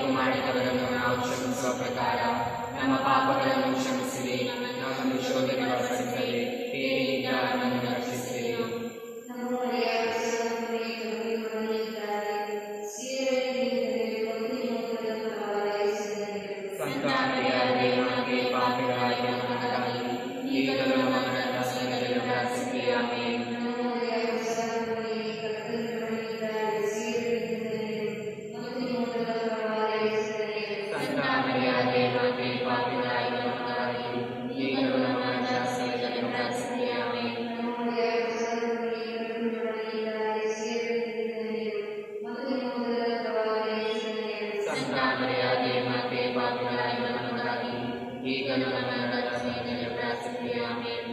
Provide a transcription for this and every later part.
ತಪ್ಪು ಮಾಡಿದವರನ್ನು ನಾವು ಕ್ಷಮಿಸುವ ಪ್ರಕಾರ ನಮ್ಮ ಪಾಪಗಳನ್ನು ಕ್ಷಮಿಸಿರಿ ನಮ್ಮನ್ನು ಶೋಧನೆಗೆ ಒಳಪಡಿಸಲಿ ಕೇಳಿಯಿಂದ ನಮ್ಮನ್ನು ರಕ್ಷಿಸಿರಿ ಸಂತಾನರಿಯಾಗಿ ನಮಗೆ ಪಾಪಿಗಳಾಗಿ ನಮಗಾಗಿ ಈಗಲೂ ನಮ್ಮ ಮರಣದ ಸಮಯದಲ್ಲಿ ಪ್ರಾರ್ಥಿಸಿರಿ ಆಮೇನ್ ಸಂತಾನರಿಯಾಗಿ ನಮಗೆ ಪಾಪಿಗಳಾಗಿ ನಮಗಾಗಿ ಈಗಲೂ ನಮ್ಮ ಮರಣದ ಸಮಯದಲ್ಲಿ ಪ್ರಾರ್ಥಿಸಿರಿ ಆಮೇನ್ ಸಂತಾನರಿಯಾಗಿ ನಮಗೆ ಪಾಪಿಗಳಾಗಿ ನಮಗಾಗಿ ಈಗಲೂ ನಮ್ಮ ಮರಣದ ಸಮಯದಲ್ಲಿ ಪ್ರಾರ್ಥಿಸಿರಿ ಆಮೇನ್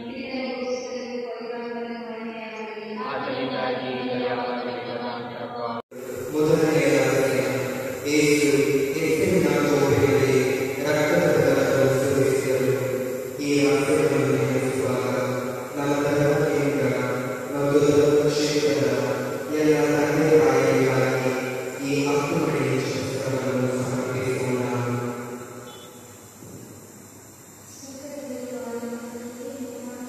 ಆದ್ದರಿಂದಾಗಿ ಈಗ ಯಾವಾಗಲೂ ಬರುವಂತಹ ಮೊದಲನೆಯದಾಗಿ ಏಸು ಎತ್ತಿನ ತೋಟಗಳಲ್ಲಿ ರಕ್ತದ ಸುರಿಸಿದರು ಈ ಆಸೆಗಳನ್ನು ನೆನೆಸುವಾಗ ನಮ್ಮ ಧರ್ಮದಿಂದ ಮತ್ತು ಕ್ಷೇತ್ರದ ಎಲ್ಲ ತಂದೆ ತಾಯಿಗಳಿಗಾಗಿ ಈ ಹಕ್ಕುಮಡಿ ಪುಸ್ತಕವನ್ನು ಸಮರ್ಪಿಸೋಣ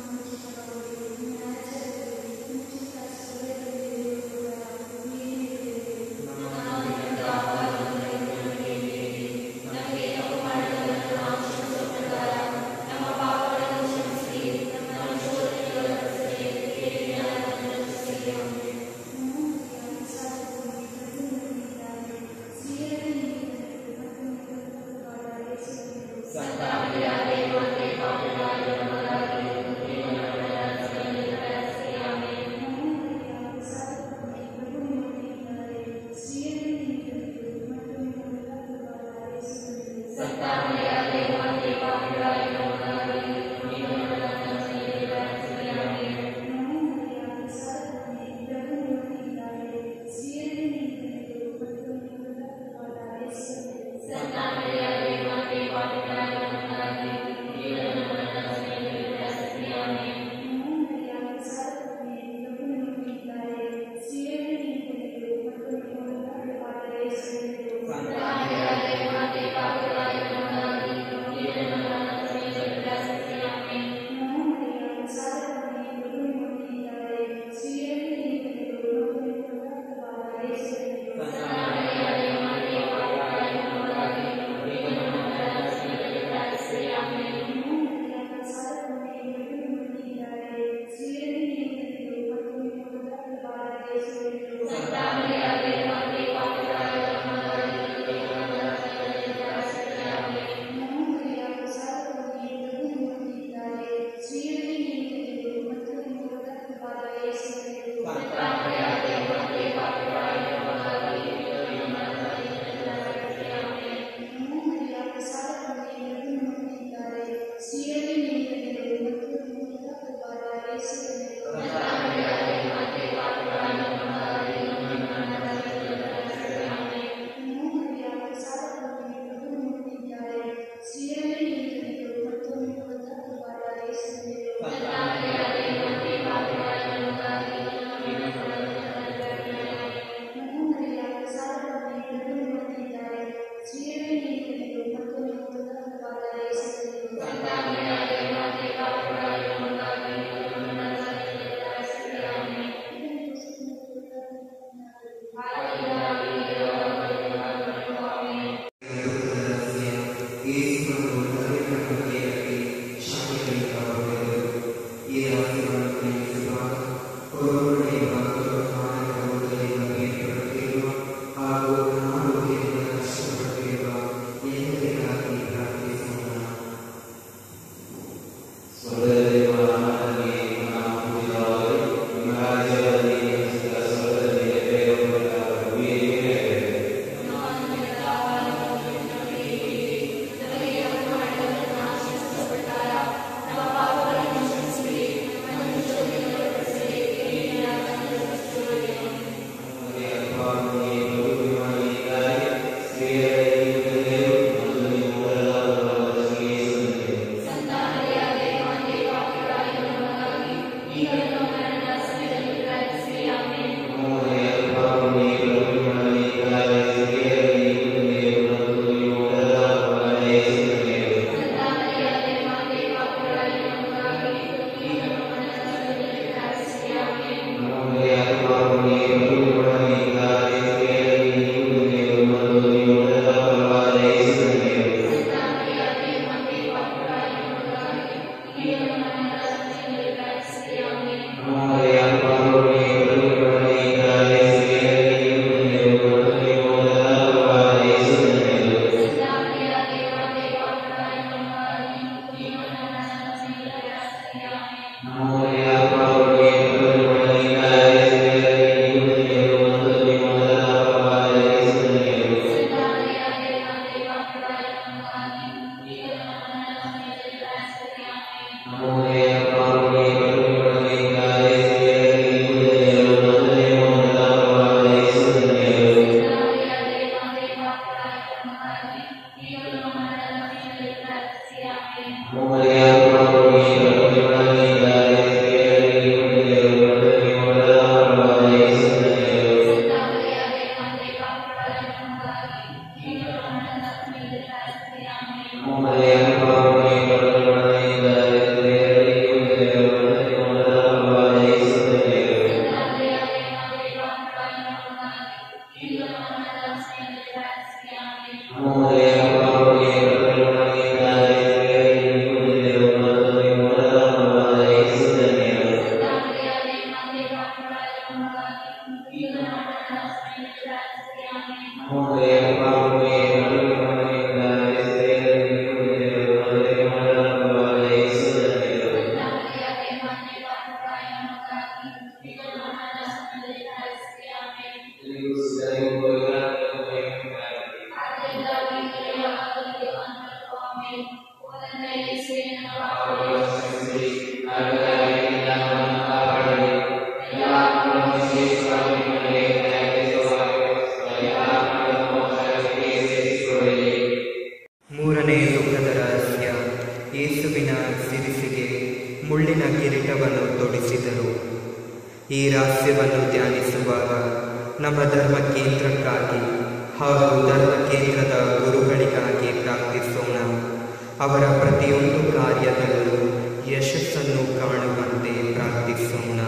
ಮೂರನೇ ದುಃಖದ ರಹಸ್ಯ ಯೇಸುವಿನ ಸಿರಿಸಿಗೆ ಮುಳ್ಳಿನ ಕಿರೀಟವನ್ನು ತೊಡಿಸಿದರು ಈ ರಹಸ್ಯವನ್ನು ಧ್ಯಾನಿಸುವಾಗ ನಮ್ಮ ಧರ್ಮ ಕೇಂದ್ರಕ್ಕಾಗಿ ಹಾಗೂ ಧರ್ಮ ಕೇಂದ್ರದ ಗುರುಗಳಿಗಾಗಿ ಪ್ರಾರ್ಥಿಸೋಣ ಅವರ ಪ್ರತಿಯೊಂದು ಕಾರ್ಯದಲ್ಲೂ ಯಶಸ್ಸನ್ನು ಕಾಣುವಂತೆ ಪ್ರಾರ್ಥಿಸೋಣ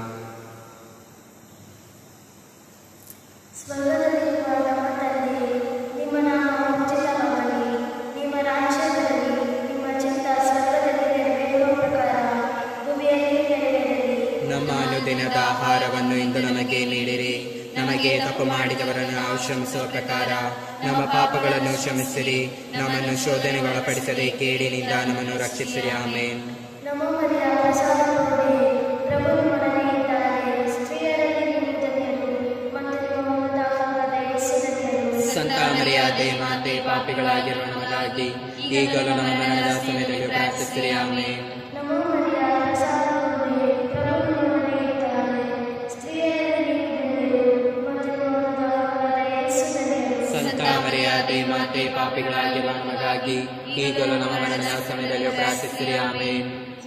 ಸ್ವರ್ಗದಲ್ಲಿರುವ ನಮ್ಮ ತಂದೆಯೇ ನಿಮ್ಮ ನಾಮ ಉಚಿತವಾಗಲಿ ನಿಮ್ಮ ರಾಜ್ಯದಲ್ಲಿ ನಿಮ್ಮ ಚಿತ್ತ ಸ್ವರ್ಗದಲ್ಲಿ ನೆರವೇರುವ ಪ್ರಕಾರ ಭೂಮಿಯಲ್ಲಿ ನೆರವೇರಲಿ ನಮ್ಮ ಅನುದಿನದ ಆಹಾರವನ್ನು ಇಂದು ನಮಗೆ ನೀಡಿರಿ ನಮಗೆ ತಪ್ಪು ಮಾಡಿದವರನ್ನು ನಾವು ಕ್ಷಮಿಸುವ ಪ್ರಕಾರ ನಮ್ಮ ಪಾಪಗಳನ್ನು ಕ್ಷಮಿಸಿರಿ ನಮ್ಮನ್ನು ಶೋಧನೆಗೆ ಒಳಪಡಿಸದೆ ಕೇಡಿನಿಂದ ನಮ್ಮನ್ನು ರಕ್ಷಿಸಿರಿ ಆಮೇನ್ ನಮೋ ಮರಿಯ ಪ್ರಸಾದವೇ ಪ್ರಭು ನಿಮ್ಮೊಡನೆ ಇದ್ದಾರೆ ಸ್ತ್ರೀಯರಲ್ಲಿ ನೀವು ಧನ್ಯರು ಮತ್ತು ನಿಮ್ಮ ಮೂಲದ ಫಲವಾದ ಯೇಸು ಧನ್ಯರು ಸಂತ ಮರ್ಯಾದೆ ಮಾತೆ ಪಾಪಿಗಳಾಗಿರುವ ನಮಗಾಗಿ ಈಗಲೂ ನಮ್ಮ ಮರಣದ ಸಮಯದಲ್ಲಿ ಪ್ರಾರ್ಥಿಸಿರಿ ಆಮೇನ್ ನಮೋ ಮರಿಯ ಪ್ರಸಾದವೇ ಪ್ರಭು ನಿಮ್ಮೊಡನೆ ಇದ್ದಾರೆ ಸ್ತ್ರೀಯರಲ್ಲಿ ನೀವು ಧನ್ಯರು ಮತ್ತು ನಿಮ್ಮ ಮೂಲದ ಫಲವಾದ ಯೇಸು ಧನ್ಯರು ಸಂತ ಮರ್ಯಾದೆ ಮಾತೆ ಪಾಪಿಗಳಾಗಿರುವ ನಮಗಾಗಿ ಈಗಲೂ ನಮ್ಮ ಮರಣದ ಸಮಯದಲ್ಲಿ ಪ್ರಾರ್ಥಿಸಿರಿ ಆಮೇನ್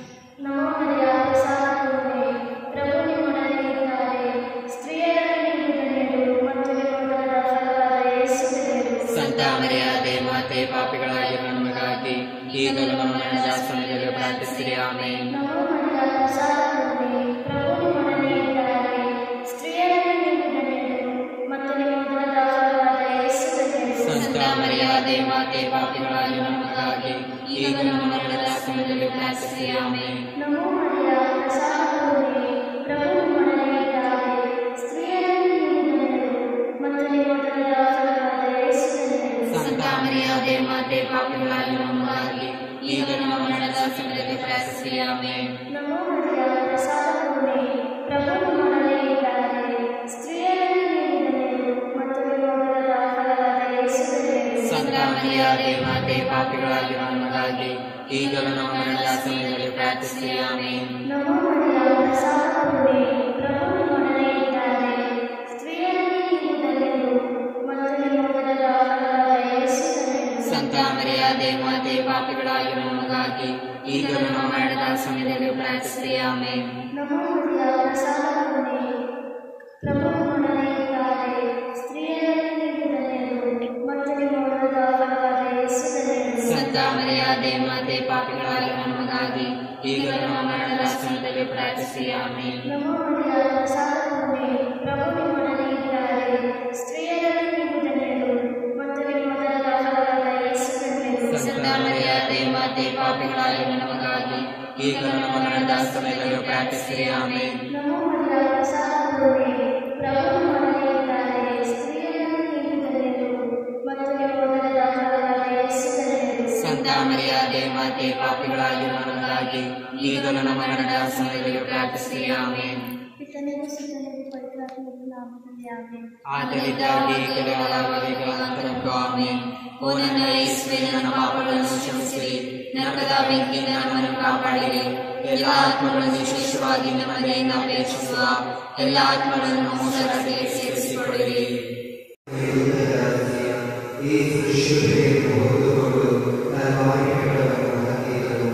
ನಮೋ ಮರಿಯ ಪ್ರಸಾದವೇ ಪ್ರಭು ನಿಮ್ಮೊಡನೆ ಇದ್ದಾರೆ ಸ್ತ್ರೀಯರಲ್ಲಿ ನೀವು ಧನ್ಯರು ಮತ್ತು ನಿಮ್ಮ ಮೂಲದ ಫಲವಾದ ಯೇಸು ಧನ್ಯರು ಸಂತ ಮರ್ಯಾದೆ ಮಾತೆ ಪಾಪಿಗಳಾಗಿರುವ ನಮಗಾಗಿ ಈಗಲೂ ನಮ್ಮ ಮರಣದ ಸಮಯದಲ್ಲಿ ಪ್ರಾರ್ಥಿಸಿರಿ ಆಮೇನ್ ನಮೋ ಮರಿಯ ಪ್ರಸಾದವೇ ಪ್ರಭು ನಿಮ್ಮೊಡನೆ ಇದ್ದಾರೆ ಸ್ತ್ರೀಯರಲ್ಲಿ ನೀವು ಧನ್ಯರು ಮತ್ತು ನಿಮ್ಮ ಮೂಲದ ಫಲವಾದ ಯೇಸು ಧನ್ಯರು ಸಂತ ಮರ್ಯಾದೆ ಮಾತೆ ಪಾಪಿಗಳಾಗಿರುವ ನಮಗಾಗಿ ಈಗಲೂ ನಮ್ಮ ಮರಣದ ಸಮಯದಲ್ಲಿ ಪ್ರಾರ್ಥಿಸಿರಿ ಆಮೇನ್ ನಮೋ ಮರಿಯ ಪ್ರಸಾದವೇ ಪ್ರಭು ನಿಮ್ಮೊಡನೆ ಇದ್ದಾರೆ ಸ್ತ್ರೀಯರಲ್ಲಿ ನೀವು ಧನ್ಯರು ಮತ್ತು ನಿಮ್ಮ ಮೂಲದ ಫಲವಾದ ಯೇಸು ಧನ್ಯರು ಸಂತ ಮರ್ಯಾದೆ ಮಾತೆ ಪಾಪಿಗಳಾಗಿರುವ ನಮಗಾಗಿ ಈಗಲೂ ನಮ್ಮ ಮರಣದ ಸಮಯದಲ್ಲಿ ಪ್ರಾರ್ಥಿಸಿರಿ ಆಮೇನ್ ನಮೋ ಮರಿಯ ಪ್ರಸಾದವೇ ಪ್ರಭು ನಿಮ್ಮೊಡನೆ ಇದ್ದಾರೆ ಸ್ತ್ರೀಯರಲ್ಲಿ ನೀವು ಧನ್ಯರು ಮತ್ತು ನಿಮ್ಮ ಮೂಲದ ಫಲವಾದ ಯೇಸು ಧನ್ಯರು ಸಂತ ಮರ್ಯಾದೆ ಮಾತೆ ಪಾಪಿಗಳಾಗಿರುವ ನಮಗಾಗಿ ಈಗಲೂ ನಮ್ಮ ಮರಣದ ಸಮಯದಲ್ಲಿ ಪ್ರಾರ್ಥಿಸಿರಿ ಆಮೇನ್ ನಮೋ ಮರಿಯ ಪ್ರಸಾದವೇ ಪ್ರಭು ನಿಮ್ಮೊಡನೆ ಇದ್ದಾರೆ ಸ್ತ್ರೀಯರಲ್ಲಿ ನೀವು ಧನ್ಯರು ಮತ್ತು ನಿಮ್ಮ ಮೂಲದ ಫಲವಾದ ಯೇಸು ಧನ್ಯರು ಸಂತ ಮರ್ಯಾದೆ ಮಾತೆ ಪಾಪಿಗಳಾಗಿರುವ ನಮಗಾಗಿ ಈಗಲೂ ನಮ್ಮ ಮರಣದ ಸಮಯದಲ್ಲಿ ಪ್ರಾರ್ಥಿಸಿರಿ ಆಮೇನ್ ನಮೋ ಮರಿಯ ಪ್ರಸಾದವೇ ಪ್ರಭು ನಿಮ್ಮೊಡನೆ ಇದ್ದಾರೆ ಸ್ತ್ರೀಯರಲ್ಲಿ ನೀವು ಧನ್ಯರು ಮತ್ತು ನಿಮ್ಮ ಮೂಲದ ಫಲವಾದ ಯೇಸು ಧನ್ಯರು ಸಂತ ಮರ್ಯಾದೆ ಮಾತೆ ಪಾಪಿಗಳಾಗಿರುವ ನಮಗಾಗಿ ಈಗಲೂ ನಮ್ಮ ಮರಣದ ಸಮಯದಲ್ಲಿ ಪ್ರಾರ್ಥಿಸಿರಿ ಆಮೇನ್ ನಮೋ ಮರಿಯ ಪ್ರಸಾದವೇ ಪ್ರಭು ನಿಮ್ಮೊಡನೆ ಇದ್ದಾರೆ ಸ್ತ್ರೀಯರಲ್ಲಿ ನೀವು ಧನ್ಯರು ಮತ್ತು ನಿಮ್ಮ ಮೂಲದ ಫಲವಾದ ಯೇಸು ಧನ್ಯರು ಸಂತ ಮರ್ಯಾದೆ ಮಾತೆ ಪಾಪಿಗಳಾಗಿರುವ ನಮಗಾಗಿ ಈಗಲೂ ನಮ್ಮ ಮರಣದ ಸಮಯದಲ್ಲಿ ಪ್ರಾರ್ಥಿಸಿರಿ ಆಮೇನ್ ನಮೋ ಮರಿಯ ಪ್ರಸಾದವೇ ಪ್ರಭು ನಿಮ್ಮೊಡನೆ ಇದ್ದಾರೆ ಸ್ತ್ರೀಯರಲ್ಲಿ ನೀವು ಧನ್ಯರು ಮತ್ತು ನಿಮ್ಮ ಮೂಲದ ಫಲವಾದ ಯೇಸು ಧನ್ಯರು ಸಂತ ಮರ್ಯಾದೆ ಮಾತೆ ಪಾಪಿಗಳಾಗಿರುವ ನಮಗಾಗಿ ಈಗಲೂ ನಮ್ಮ ಮರಣದ ಸಮಯದಲ್ಲಿ ಪ್ರಾರ್ಥಿಸಿರಿ ಆಮೇನ್ ಪಿತನಿಗೂ ಸುತ್ತನಿಗೂ ಪವಿತ್ರಾತ್ಮನಿಗೂ ನಾಮದಲ್ಲಿ ಆಮೆನ್ ಆದರಿದ್ದಾಗಿ ಕೆಲವರವರೆಗೂ ಆಮೇನ್ ಓ ನನ್ನ ಯೇಸುವೆ ನನ್ನ ಪಾಪಗಳನ್ನು ಕ್ಷಮಿಸಿರಿ ನರಕದ ಬೆಂಕಿಯಿಂದ ನಮ್ಮನ್ನು ಕಾಪಾಡಿರಿ ಎಲ್ಲ ಆತ್ಮಗಳನ್ನು ವಿಶೇಷವಾಗಿ ನಿಮ್ಮ ದಯೆಯಿಂದ ಅಪೇಕ್ಷಿಸುವ ಎಲ್ಲ ಆತ್ಮಗಳನ್ನು ಮೋಸಕ್ಕೆ ಸೇರಿಸಿಕೊಳ್ಳಿರಿ ಈ ಶುದ್ಧತೆಯನ್ನು ಹೊತ್ತುಕೊಂಡು ತನ್ನ ವಾಕ್ಯಗಳನ್ನು ಹಾಕಿದರು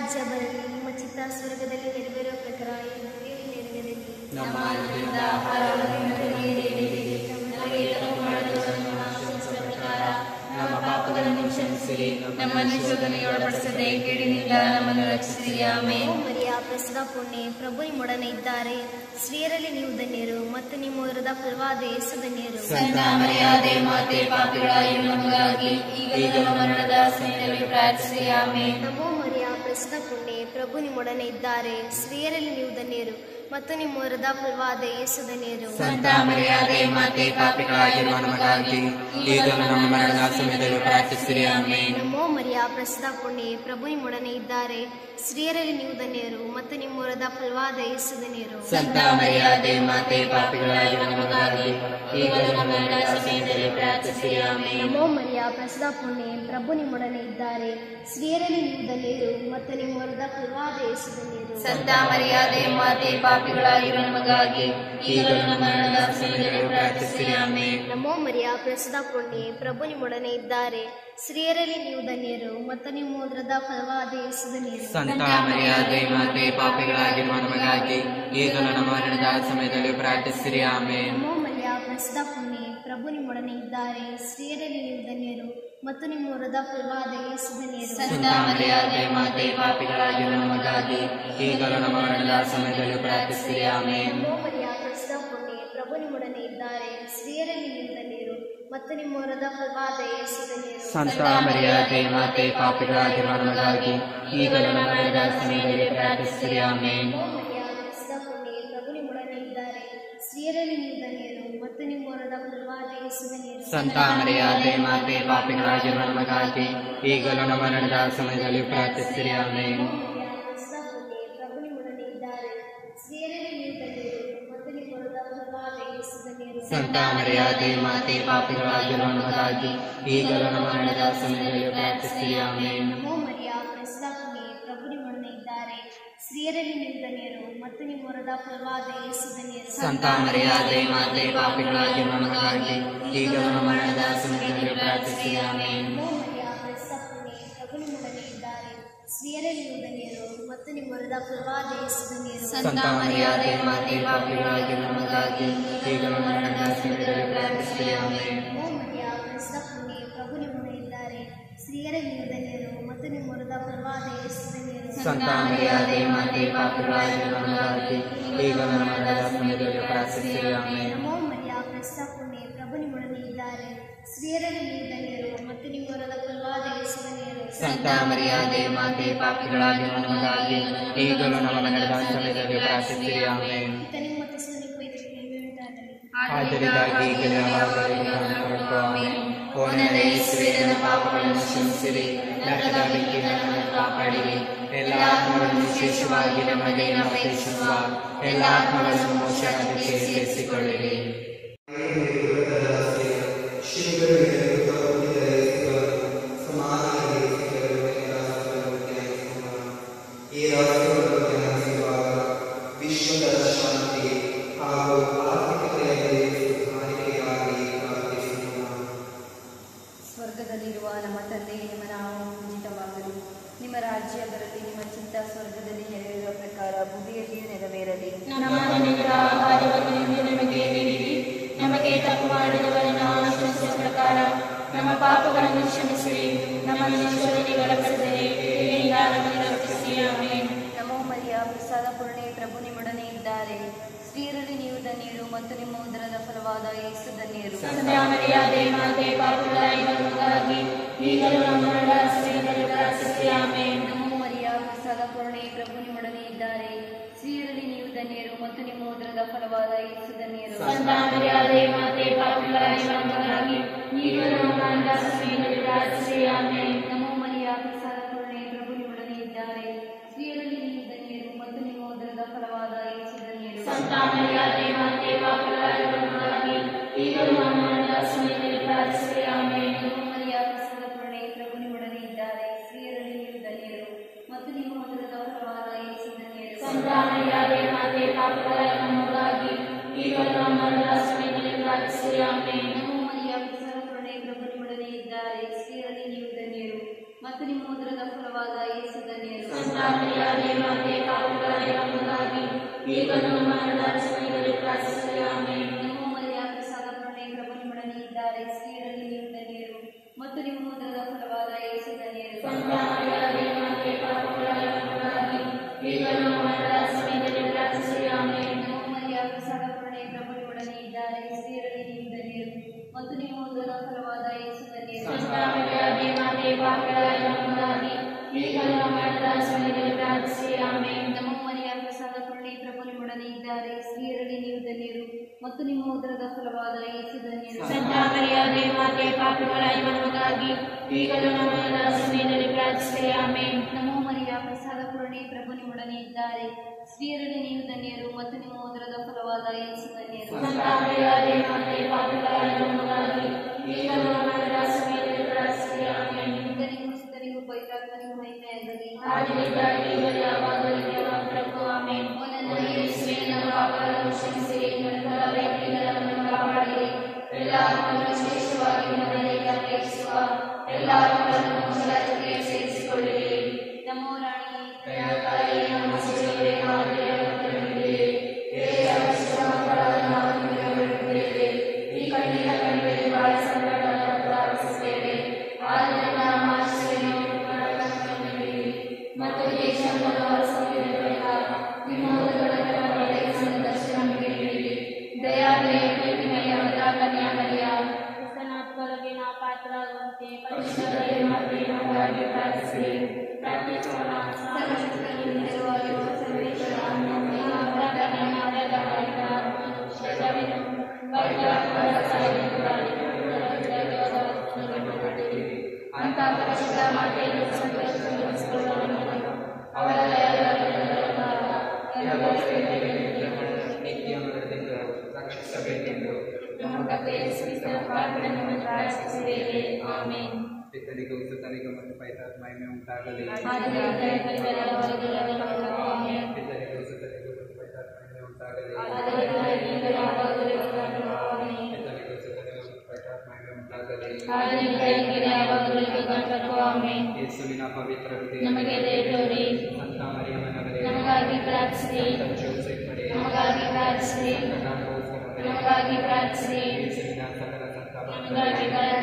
ರಾಜ್ಯ ಬರಲಿ ನಿಮ್ಮ ಚಿತ್ತ ಸ್ವರ್ಗದಲ್ಲಿ ನೆರವೇರುವ ಪ್ರಕಾರ ಈ ಭೂಮಿಯಲ್ಲಿ ನೆರವೇರಲಿ ನಮ್ಮ ಅನುದಿನದ ಆಹಾರವನ್ನು ನಮಗೆ ನೀಡಿರಿ ನಮಗೆ ತಪ್ಪು ಮಾಡಿದವರನ್ನು ಕ್ಷಮಿಸುವ ಪ್ರಕಾರ ನಮ್ಮ ಪಾಪಗಳನ್ನು ಕ್ಷಮಿಸಿರಿ ನಮ್ಮನ್ನು ಶೋಧನೆಗೆ ಒಳಪಡಿಸದೆ ಕೇಡಿನಿಂದ ನಮ್ಮನ್ನು ರಕ್ಷಿಸಿರಿ ಆಮೇಲೆ ಓ ಮರಿಯ ಪ್ರಸದ ಪುಣ್ಯ ಪ್ರಭು ನಿಮ್ಮೊಡನೆ ಇದ್ದಾರೆ ಸ್ತ್ರೀಯರಲ್ಲಿ ನೀವು ಧನ್ಯರು ಮತ್ತು ನಿಮ್ಮ ಉರದ ಫಲವಾದ ಯೇಸು ಧನ್ಯರು ಸಂತ ಮರ್ಯಾದೆ ಮಾತೆ ಪಾಪಿಗಳಾಗಿ ನಮಗಾಗಿ ಈಗ ನಮ್ಮ ಮರಣದ ಸಮಯದಲ್ಲಿ ಪ್ರಾರ್ಥಿಸಿರಿ ಆಮೇಲೆ ನಮೋ ಮರಿಯ ಪ್ರಸದ ಪುಣ್ಯ ಪ್ರಭು ನಿಮ್ಮೊಡನೆ ಇದ್ದಾರೆ ಸ್ತ್ರೀಯರಲ್ಲಿ ನೀವು ಧನ್ಯರು ಮತ್ತು ನಿಮ್ಮ ಉರದ ಫಲವಾದ ಯೇಸು ಧನ್ಯರು ಸಂತ ಮರ್ಯಾದೆ ಮಾತೆ ಪಾಪಿಗಳಾಗಿರುವ ನಮಗಾಗಿ ಈಗ ನಮ್ಮ ಮರಣದ ಸಮಯದಲ್ಲಿ ಪ್ರಾರ್ಥಿಸಿರಿ ಆಮೇಲೆ ನಮೋ ಮರಿಯ ಪ್ರಸದ ಪುಣ್ಯ ಪ್ರಭು ನಿಮ್ಮೊಡನೆ ಇದ್ದಾರೆ ಸ್ತ್ರೀಯರಲ್ಲಿ ನೀವು ಧನ್ಯರು ಮತ್ತು ನಿಮ್ಮ ಉರದ ಫಲವಾದ ಯೇಸು ಧನ್ಯರು ಸಂತ ಮರ್ಯಾದೆ ಮಾತೆ ಪಾಪಿಗಳಾಗಿರುವ ನಮಗಾಗಿ ಈಗ ನಮ್ಮ ಮರಣದ ಸಮಯದಲ್ಲಿ ಪ್ರಾರ್ಥಿಸಿರಿ ಆಮೇಲೆ ನಮೋ ಮರಿಯ ಪ್ರಸದ ಪುಣ್ಯ ಪ್ರಭು ನಿಮ್ಮೊಡನೆ ಇದ್ದಾರೆ ಸ್ತ್ರೀಯರಲ್ಲಿ ನೀವು ಧನ್ಯರು ಮತ್ತು ನಿಮ್ಮ ಹೊರದ ಫಲವಾದ ಯೇಸು ಧನ್ಯರು ಸಂತ ಮರ್ಯಾದೆ ಮಾತೆ ಪಾಪಿಗಳಾಗಿರುವ ನಮಗಾಗಿ ಈಗ ನಮ್ಮ ಮರಣದ ಸಮಯದಲ್ಲಿ ಪ್ರಾರ್ಥಿಸಿರಿ ಆಮೇಲೆ ನಮೋ ಮರಿಯ ಪ್ರಸದ ಪುಣ್ಯ ಪ್ರಭು ನಿಮ್ಮೊಡನೆ ಇದ್ದಾರೆ ಸ್ತ್ರೀಯರಲ್ಲಿ ನೀವು ಧನ್ಯರು ಮತ್ತು ನಿಮ್ಮ ಉದರದ ಫಲವಾದ ಯೇಸು ಧನ್ಯರು ಸಂತ ಮರ್ಯಾದೆ ಮಾತೆ ಪಾಪಿಗಳಾಗಿರುವ ನಮಗಾಗಿ ಈಗ ನಮ್ಮ ಮರಣದ ಸಮಯದಲ್ಲಿ ಪ್ರಾರ್ಥಿಸಿರಿ ಆಮೇಲೆ ನಮೋ ಮರಿಯ ಪ್ರಸದ ಪುಣ್ಯ ಪ್ರಭು ನಿಮ್ಮೊಡನೆ ಇದ್ದಾರೆ ಸ್ತ್ರೀಯರಲ್ಲಿ ನೀವು ಧನ್ಯರು ಮತ್ತು ನಿಮ್ಮ ಉರದ ಫಲವಾದ ಯೇಸು ಧನ್ಯರು ಸಂತ ಮರ್ಯಾದೆ ಮಾತೆ ಪಾಪಿಗಳಾಗಿರುವ ನಮಗಾಗಿ ಈಗ ನಮ್ಮ ಮರಣದ ಸಮಯದಲ್ಲಿ ಪ್ರಾರ್ಥಿಸಿರಿ ಆಮೇಲೆ ನಮೋ ಮರಿಯ ಪ್ರಸದ ಪುಣ್ಯ ಪ್ರಭು ನಿಮ್ಮೊಡನೆ ಇದ್ದಾರೆ ಸ್ತ್ರೀಯರಲ್ಲಿ ನೀವು ಧನ್ಯರು ಮತ್ತು ನಿಮ್ಮ ಹೊರದ ಫಲವಾದ ಯೇಸು ಧನ್ಯರು ಸಂತ ಮರ್ಯಾದೆ ಮಾತೆ ಪಾಪಿಗಳಾಗಿರುವ ನಮಗಾಗಿ ಈಗ ನಮ್ಮ ಮರಣದ ಸಮಯದಲ್ಲಿ ಪ್ರಾರ್ಥಿಸಿರಿ ಆಮೇಲೆ ನಮೋ ಮರಿಯ ಪ್ರಸದ ಪುಣ್ಯ ಪ್ರಭು ನಿಮ್ಮೊಡನೆ ಇದ್ದಾರೆ ಸ್ತ್ರೀಯರಲ್ಲಿ ನೀವು ಧನ್ಯರು ಮತ್ತು ನಿಮ್ಮ ಹೊರದ ಫಲವಾದ ಯೇಸು ಧನ್ಯರು ಸಂತ ಮರ್ಯಾದೆ ಮಾತೆ ಪಾಪಿಗಳಾಗಿರುವ ನಮಗಾಗಿ ಈಗ ನಮ್ಮ ಮರಣದ ಸಮಯದಲ್ಲಿ ಪ್ರಾರ್ಥಿಸಿರಿ ಆಮೇಲೆ ನಮೋ ಮರಿಯ ಪ್ರಸದ ಪುಣ್ಯ ಪ್ರಭು ನಿಮ್ಮೊಡನೆ ಇದ್ದಾರೆ ಸ್ತ್ರೀಯರಲ್ಲಿ ನೀವು ಧನ್ಯರು ಮತ್ತು ನಿಮ್ಮ ಹೊರದ ಫಲವಾದ ಯೇಸು ಧನ್ಯರು ಸಂತ ಮರ್ಯಾದೆ ಮಾತೆ ಪಾಪಿಗಳಾಗಿರುವ ನಮಗಾಗಿ ಈಗ ನಮ್ಮ ಮರಣದ ಸಮಯದಲ್ಲಿ ಪ್ರಾರ್ಥಿಸಿರಿ ಆಮೇಲೆ ನಮೋ ಮರಿಯ ಪ್ರಸದ ಪುಣ್ಯ ಪ್ರಭು ನಿಮ್ಮೊಡನೆ ಇದ್ದಾರೆ ಸ್ತ್ರೀಯರಲ್ಲಿ ನೀವು ಧನ್ಯರು ಮತ್ತು ನಿಮ್ಮ ಹೊರದ ಫಲವಾದ ಯೇಸು ಧನ್ಯರು ಸಂತ ಮರ್ಯಾದೆ ಮಾತೆ ಪಾಪಿಗಳಾಗಿರುವ ನಮಗಾಗಿ ಈಗ ನಮ್ಮ ಮರಣದ ಸಮಯದಲ್ಲಿ ಪ್ರಾರ್ಥಿಸಿರಿ ಆಮೇಲೆ ನಮೋ ಮರಿಯ ಪ್ರಸದ ಪುಣ್ಯ ಪ್ರಭು ನಿಮ್ಮೊಡನೆ ಇದ್ದಾರೆ ಸ್ತ್ರೀಯರಲ್ಲಿ ನೀವು ಧನ್ಯರು ಮತ್ತು ನಿಮ್ಮ ಹೊರದ ಫಲವಾದ ಯೇಸು ಧನ್ಯರು ಸಂತ ಮರ್ಯಾದೆ ಮಾತೆ ಪಾಪಿಗಳಾಗಿರುವ ನಮಗಾಗಿ ಈಗ ನಮ್ಮ ಮರಣದ ಸಮಯದಲ್ಲಿ ಪ್ರಾರ್ಥಿಸಿರಿ ಆಮೇಲೆ ನಮೋ ಮರಿಯ ಪ್ರಸದ ಪುಣ್ಯ ಪ್ರಭು ನಿಮ್ಮೊಡನೆ ಇದ್ದಾರೆ ಸ್ತ್ರೀಯರಲ್ಲಿ ನೀವು ಧನ್ಯರು ಮತ್ತು ನಿಮ್ಮ ಹೊರದ ಫಲವಾದ ಯೇಸು ಧನ್ಯರು ಸಂತ ಮರ್ಯಾದೆ ಮಾತೆ ಪಾಪಿಗಳಾಗಿರುವ ನಮಗಾಗಿ ಈಗ ನಮ್ಮ ಮರಣದ ಸಮಯದಲ್ಲಿ ಪ್ರಾರ್ಥಿಸಿರಿ ಆಮೇಲೆ ನಮೋ ಮರಿಯ ಪ್ರಸದ ಪುಣ್ಯ ಪ್ರಭು ನಿಮ್ಮೊಡನೆ ಇದ್ದಾರೆ ಸ್ತ್ರೀಯರಲ್ಲಿ ನೀವು ಧನ್ಯರು ಮತ್ತು ನಿಮ್ಮ ಹೊರದ ಫಲವಾದ ಯೇಸು ಧನ್ಯರು ಸಂತ ಮರ್ಯಾದೆ ಮಾತೆ ಪಾಪಿಗಳಾಗಿರುವ ನಮಗಾಗಿ ಈಗಲೂ ನಮ್ಮ ಮರಣದ ಸಮಯದಲ್ಲಿ ಪ್ರಾರ್ಥಿಸಿರಿ ಆಮೇಲೆ ಈತನಿಗೆ ಮತ್ತು ಸುನಿಗೆ ವೈದ್ಯರಿಗೆ ಉಂಟಾಗಲಿ ಆದ್ದರಿಂದಾಗಿ ಈಗಲೇ ಯಾವಾಗಲೂ ಆಮೇಲೆ ಓ ನನ್ನ ಯೇಸುವೆ ನನ್ನ ಪಾಪಗಳನ್ನು ಕ್ಷಮಿಸಿರಿ ನರಕದ ಬೆಂಕಿಯಿಂದ ನಮ್ಮನ್ನು ಕಾಪಾಡಿರಿ ಎಲ್ಲ ಆತ್ಮಗಳನ್ನು ವಿಶೇಷವಾಗಿ ನಮಗೆ ಅಪೇಕ್ಷಿಸುವ ಎಲ್ಲ ಆತ್ಮಗಳನ್ನು ಮೋಕ್ಷಕ್ಕೆ ಸೇರಿಸಿಕೊಳ್ಳಿರಿ ಈ ರಹಸ್ಯವನ್ನು ಧ್ಯಾನಿಸುವಾಗ ವಿಶ್ವದ ಶಾಂತಿ ಹಾಗೂ ಆರ್ಥಿಕತೆಯಲ್ಲಿ ಸುಧಾರಿಕೆಗಾಗಿ ಪ್ರಾರ್ಥಿಸೋಣ ಸ್ವರ್ಗದಲ್ಲಿರುವ ನಮ್ಮ ತಂದೆ ನಿಮ್ಮ ನಾಮವು ಪೂಜಿತವಾಗಲಿ ನಿಮ್ಮ ರಾಜ್ಯ ಬರಲಿ ನಿಮ್ಮ ಚಿತ್ತ ಸ್ವರ್ಗದಲ್ಲಿ ನೆರವೇರುವ ಪ್ರಕಾರ ಭೂಮಿಯಲ್ಲಿಯೂ ನೆರವೇರಲಿ ನಮ್ಮ ಅನುದಿನದ ಆಹಾರವನ್ನು ಇಂದು ನಮಗೆ ನೀಡಿರಿ ನಮಗೆ ತಪ್ಪು ಮಾಡಿದವರನ್ನು ಕ್ಷಮಿಸುವ ಪ್ರಕಾರ ನಮ್ಮ ಪಾಪಗಳನ್ನು ಕ್ಷಮಿಸಿರಿ ನಮ್ಮನ್ನು ಶೋಧನೆಗೆ ಒಳಪಡಿಸದೆ ಕೇಡಿನಿಂದ ನಮ್ಮನ್ನು ರಕ್ಷಿಸಿ ಆಮೇಲೆ ನಮೋ ಮರಿಯ ಪ್ರಸಾದ ಪೂರ್ಣೆ ಪ್ರಭು ನಿಮ್ಮೊಡನೆ ಇದ್ದಾರೆ ಸ್ತ್ರೀಯರಲ್ಲಿ ನೀವು ಧನ್ಯರು ಮತ್ತು ನಿಮ್ಮ ಉದರದ ಫಲವಾದ ಯೇಸು ಧನ್ಯರು ಸಂತ ಮರ್ಯಾದೆ ಮಾತೆ ಪಾಪಗಳಾಗಿರುವ ನಮಗಾಗಿ ಈಗಲೂ ನಮ್ಮ ಮರಣದ ಸಮಯದಲ್ಲಿ ಪ್ರಾರ್ಥಿಸಿ ಆಮೇಲೆ ನಮೋ ಮರಿಯ ಪ್ರಸಾದ ಪೂರ್ಣೆ ಪ್ರಭು ನಿಮ್ಮೊಡನೆ ಇದ್ದಾರೆ ಸ್ತ್ರೀಯರಲ್ಲಿ ನೀವು ಧನ್ಯರು ಮತ್ತು ನಿಮ್ಮ ಉದರದ ಫಲವಾದ ಯೇಸು ಧನ್ಯರು ಸಂತ ಮರ್ಯಾದೆ ಮಾತೆ ಪಾಪಗಳಾಗಿರುವ ನಮಗಾಗಿ ಈಗಲೂ ನಮ್ಮ ಮರಣದ ಸಮಯದಲ್ಲಿ ಪ್ರಾರ್ಥಿಸಿ ಆಮೇಲೆ ನಮೋ ಮರಿಯ ಪ್ರಸಾದ ಪೂರ್ಣೆ ಪ್ರಭು ನಿಮ್ಮೊಡನೆ ಇದ್ದಾರೆ ಸ್ತ್ರೀಯರಲ್ಲಿ ನೀವು ಧನ್ಯರು ಮತ್ತು ನಿಮ್ಮ ಉದರದ ಫಲವಾದ ಯೇಸು ಧನ್ಯರು ಸಂತ ಮರ್ಯಾದೆ ಮಾತೆ ಪಾಪಗಳಾಗಿರುವ ನಮಗಾಗಿ ಈಗಲೂ ನಮ್ಮ ಮರಣದ ಸಮಯದಲ್ಲಿ ಪ್ರಾರ್ಥಿಸಿ ಆಮೇಲೆ ನಮೋ ಮರಿಯ ಪ್ರಸಾದ ಪೂರ್ಣೆ ಪ್ರಭು ನಿಮ್ಮೊಡನೆ ಇದ್ದಾರೆ ಸ್ತ್ರೀಯರಲ್ಲಿ ನೀವು ಧನ್ಯರು ಮತ್ತು ನಿಮ್ಮ ಉದರದ ಫಲವಾದ ಯೇಸು ಧನ್ಯರು ಸಂತ ಮರ್ಯಾದೆ ಮಾತೆ ಪಾಪಗಳಾಗಿರುವ ನಮಗಾಗಿ ಈಗಲೂ ನಮ್ಮ ಮರಣದ ಸಮಯದಲ್ಲಿ ಪ್ರಾರ್ಥಿಸಿ ಆಮೇಲೆ ನಮೋ ಮರಿಯ ಪ್ರಸಾದ ಪೂರ್ಣೆ ಪ್ರಭು ನಿಮ್ಮೊಡನೆ ಇದ್ದಾರೆ ಸ್ತ್ರೀಯರಲ್ಲಿ ನೀವು ಧನ್ಯರು ಮತ್ತು ನಿಮ್ಮ ಉದರದ ಫಲವಾದ ಯೇಸು ಧನ್ಯರು ಸಂತಾನಯಾದೆ ಮಾತೆ ಪಾಪಗಳಾದ ನಮಗಾಗಿ ಈಗಲೂ ಮರಣದ ಸಮಯದಲ್ಲಿ ಪ್ರಾರ್ಥಿಸಿರಿ ಆಮೆನ್ ನಮೋ ಮರಿಯ ಪ್ರಸಾದ ಪೂರ್ಣೆ ಪ್ರಭು ನಿಮ್ಮೊಡನೆ ಇದ್ದಾರೆ ಸ್ತ್ರೀಯರಲ್ಲಿ ನೀವು ಧನ್ಯರು ಮತ್ತು ನಿಮ್ಮ ಉದರದ ಫಲವಾದ ಯೇಸು ಧನ್ಯರು ಸಂತಾನಯಾದೆ ಮಾತೆ ಪಾಪಗಳಾದ ನಮಗಾಗಿ ಈಗಲೂ ಮರಣದ ಸಮಯದಲ್ಲಿ ಪ್ರಾರ್ಥಿಸಿರಿ ಆಮೆನ್ ನಮೋ ಮರಿಯ ಪ್ರಸಾದ ಪೂರ್ಣೆ ಪ್ರಭು ನಿಮ್ಮೊಡನೆ ಇದ್ದಾರೆ ಸ್ತ್ರೀಯರಲ್ಲಿ ನೀವು ಧನ್ಯರು ಮತ್ತು ನಿಮ್ಮ ಉದರದ ಫಲವಾದ ಯೇಸು ಧನ್ಯರು ಸಂತಾನಯಾದೆ ಮಾತೆ ಪಾಪಗಳಾದ ನಮಗಾಗಿ ಈಗಲೂ ಮರಣದ ಸಮಯದಲ್ಲಿ ಪ್ರಾರ್ಥಿಸಿರಿ ಆಮೆನ್ ನಮೋ ಮರಿಯ ಪ್ರಸಾದ ಪೂರ್ಣೆ ಪ್ರಭು ನಿಮ್ಮೊಡನೆ ಇದ್ದಾರೆ ಸ್ತ್ರೀಯರಲ್ಲಿ ನೀವು ಧನ್ಯರು ಮತ್ತು ನಿಮ್ಮ ಉದರದ ಫಲವಾದ ಯೇಸು ಧನ್ಯರು ಸಂತಾನಯಾದೆ ಮಾತೆ ಪಾಪಗಳಾದ ನಮಗಾಗಿ ಈಗಲೂ ಮರಣದ ಸಮಯದಲ್ಲಿ ಪ್ರಾರ್ಥಿಸಿರಿ ಆಮೆನ್ ನಮೋ ಮರಿಯ ಪ್ರಸಾದ ಪೂರ್ಣೆ ಪ್ರಭು ನಿಮ್ಮೊಡನೆ ಇದ್ದಾರೆ ಸ್ತ್ರೀಯರಲ್ಲಿ ನೀವು ಧನ್ಯರು ಮತ್ತು ನಿಮ್ಮ ಉದರದ ಫಲವಾದ ಯೇಸು ಧನ್ಯರು ಸಂತಾನಯಾದೆ ಮಾತೆ ಪಾಪಗಳಾದ ನಮಗಾಗಿ ಈಗಲೂ ಮರಣದ ಸಮಯದಲ್ಲಿ ಪ್ರಾರ್ಥಿಸಿರಿ ಆಮೆನ್ ನಿಂದರಿಗೂ ಸುತ್ತರಿಗೂ ಪವಿತ್ರಾತ್ಮನಿಗೂ ಮಹಿಮೆಯಾಗಲಿ ಆದಿಯಾಗಿ ಈಗಲೂ ಯಾವಾಗಲೂ ಯಾವಾಗಲೂ ಆಮೆನ್ ಓ ನನ್ನ ಯೇಸುವೇ ನನ್ನ ಪಾಪಗಳನ್ನು ಕ್ಷಮಿಸಿರಿ ನನ್ನ ವ್ಯಕ್ತಿಗಳ ನಮ್ಮನ್ನು ಕಾಪಾಡಿರಿ ಎಲ್ಲ ಆತ್ಮಗಳನ್ನು ವಿಶೇಷವಾಗಿ ನಮ್ಮನೆಗೆ ಅಪೇಕ್ಷಿಸುವ ಎಲ್ಲ ಆತ್ಮಗಳನ್ನು ಮೋಕ್ಷಕ್ಕೆ ಸೇರಿಸಿಕೊಳ್ಳಿರಿ ನಮೋ ರಾಣಿ ದಯಾತಾಯಿ ನಮ್ಮ ಸೇವೆ ಮಾತೆಯ ಮಕ್ಕಳಿಗೆ ಹೇಗೆ ಅವಶ್ಯಕವಾದ ನಾವು ನಿಮಗೆ ಬೇಡುತ್ತೇವೆ ಈ ಕಣ್ಣಿನ ಕಣ್ಣಿಗೆ ಬಹಳ ಸಂಕಟವನ್ನು ಪ್ರಾರ್ಥಿಸುತ್ತೇವೆ ಆದ್ದರಿಂದ ನಮ್ಮ ಆಶ್ರಯವನ್ನು ಕರುಣಿಸಿರಿ. ಮತ್ತು ದೇಶವನ್ನು ಹೊರಸಂಗಿರಬೇಕ ನಿಮ್ಮ ಉದರಗಳ ದರ್ಶನ ನೀಡಿರಿ ದಯಾಮಯ ಪ್ರೀತಿಮಯ ಕನ್ಯಾಮರಿಯ ಕ್ರಿಸ್ತನಾತ್ಮರಿಗೆ ನಾವು ಪಾತ್ರರಾಗುವಂತೆ ಪರಿಶುದ್ಧತೆ ಮಾತೆ ನಮಗಾಗಿ ಪ್ರಾರ್ಥಿಸಿರಿ ಪ್ರಾರ್ಥಿಸೋಣ ಸರ್ವಶಕ್ತನಿಗೆ ನೆರವಾಗಿರುವ ಸರ್ವೇಶ್ವರ ನಮ್ಮ ಅಂತ ಪರಿಶುದ್ಧ ಮಾತೆಯನ್ನು ಸಂತೋಷಗೊಳಿಸಿಕೊಳ್ಳುವ ಅವಳ ನಿತ್ಯ ಮರಣದಿಂದ ರಕ್ಷಿಸಬೇಕೆಂದು ನಮ್ಮ ಕಥೆಯ ಪ್ರಾರ್ಥನೆಯನ್ನು ಪ್ರಾರ್ಥಿಸಿದ್ದೇವೆ ಆಮೇನ್ ಪಿತನಿಗೂ ಸುತನಿಗೂ ಮತ್ತು ಪೈತಾತ್ಮಯಮೆ ಉಂಟಾಗಲಿ ಪಿತನಿಗೂ ಸುತನಿಗೂ ಮತ್ತು ಪೈತಾತ್ಮಯಮೆ ಉಂಟಾಗಲಿ ಪಿತನಿಗೂ ಸುತನಿಗೂ ಮತ್ತು ಪೈತಾತ್ಮಯಮೆ ಉಂಟಾಗಲಿ ಯೇಸುವಿನ ಪವಿತ್ರ ಹೃದಯ ನಮಗೆ ದಯತೋರಿ ಸಂತ ಮರಿಯಮ್ಮನವರೇ ನಮಗಾಗಿ ಪ್ರಾರ್ಥಿಸಿರಿ ಸಂತ ಜೋಸೆಫರೇ ನಮಗಾಗಿ ಪ್ರಾರ್ಥಿಸಿರಿ ಕಟಾಕೋಸ್ಕರವೇ ನಮಗಾಗಿ ಪ್ರಾರ್ಥಿಸಿರಿ ಯೇಸುವಿನ ಸಕಲ ಸಂತ ನಮಗಾಗಿ